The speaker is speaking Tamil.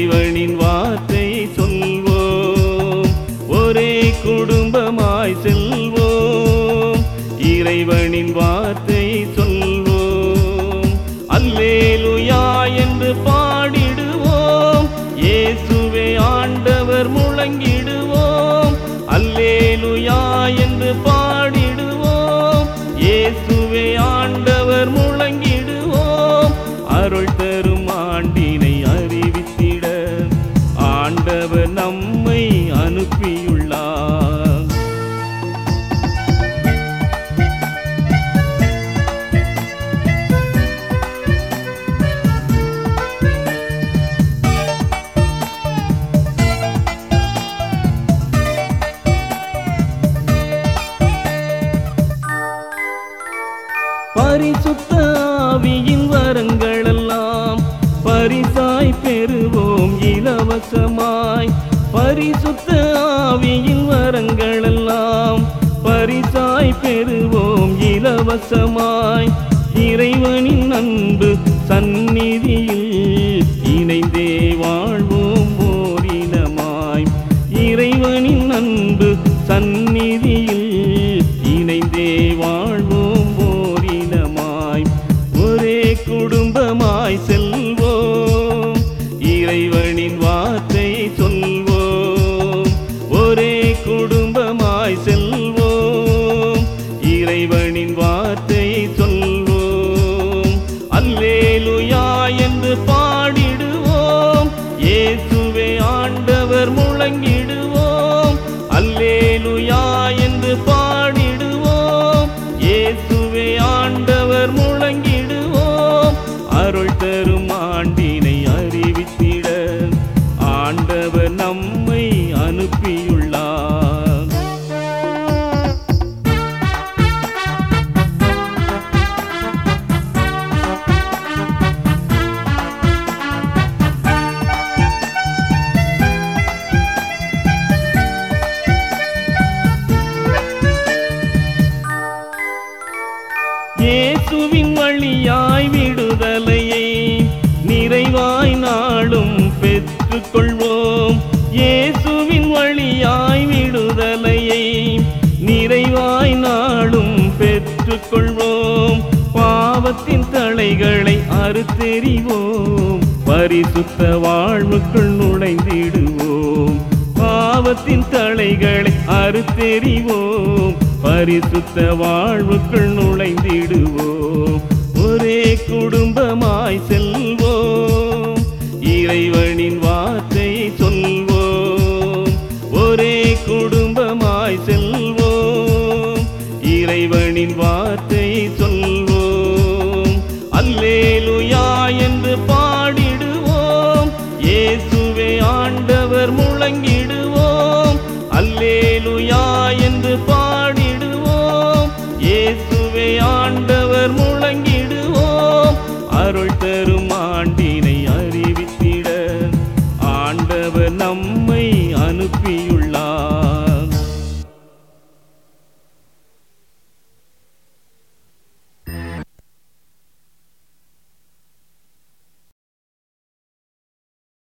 இறைவனின் வார்த்தை சொல்வோம் ஒரே குடும்பமாய் செல்வோம் இறைவனின் வார்த்தை சொல்வோம் அல்லேலுயா என்று பாடிடுவோம் இயேசுவே ஆண்டவர் முழங்கிடுவோம் அல்லேலுயா என்று பாடிடுவோம் இயேசுவே ஆண்டவர் முழங்கிடுவோம் அருள் தரும் ஆண்டினை அறிவித்திட ஆண்டவர் நம்மை அனுப்பியுள்ளார் பரிசுத்த ஆவியின் வரங்களெல்லாம் பரிசாய் பெறுவோம் இலவசமாய் பரிசுத்த ஆவியின் வரங்களெல்லாம் பரிசாய் பெறுவோம் இலவசமாய் இறைவனின் அன்பு சந்நிதியில் இணைந்தே வாழ்வோம் ஓரினமாய் இறைவனின் அன்பு சந்நிதியில் இணைந்தே வாழ்வோம் ஓரினமாய் ஒரே குடும்பமாய் செல்வோம் இறைவனின் வார்த்தை சொல்வோம் ஒரே குடும்பமாய் செல்வோம் இறைவனின் வார்த்தை சொல்வோம் அல்லேலுயா என்று பாடிடுவோம் இயேசுவே ஆண்டவர் முழங்கிடுவோம் அல்லேலுயா என்று பாடிடுவோம் இயேசுவே ஆண்டவர் முழங்கிடுவோம் அருள் தரும் ஆண்டினை அறிவித்திட ஆண்டவர் நம்மை அனுப்பியுள்ளார் இயேசுவின் வழியாய் விடுதலையை நிறைவாய் நாளும் பெற்றுக்கொள்வோம் இயேசுவின் வழியாய் விடுதலையை நிறைவாய் நாளும் பெற்றுக்கொள்வோம் பாவத்தின் தலைகளை அறுத்தெறிவோம் பரிசுத்த வாழ்வுக்குள் நுழைந்திடுவோம் பாவத்தின் தலைகளை அறுத்தெறிவோம் பரிசுத்த வாழ்வுக்குள் நுழைந்திடுவோம் ஒரே குடும்பமாய் செல்வோம் இறைவனின் வார்த்தை சொல்வோம் ஒரே குடும்பமாய் செல்வோம் இறைவனின் வார்த்தை சொல்வோம் அல்லேலுயா என்று பாடிடுவோம் இயேசுவே ஆண்ட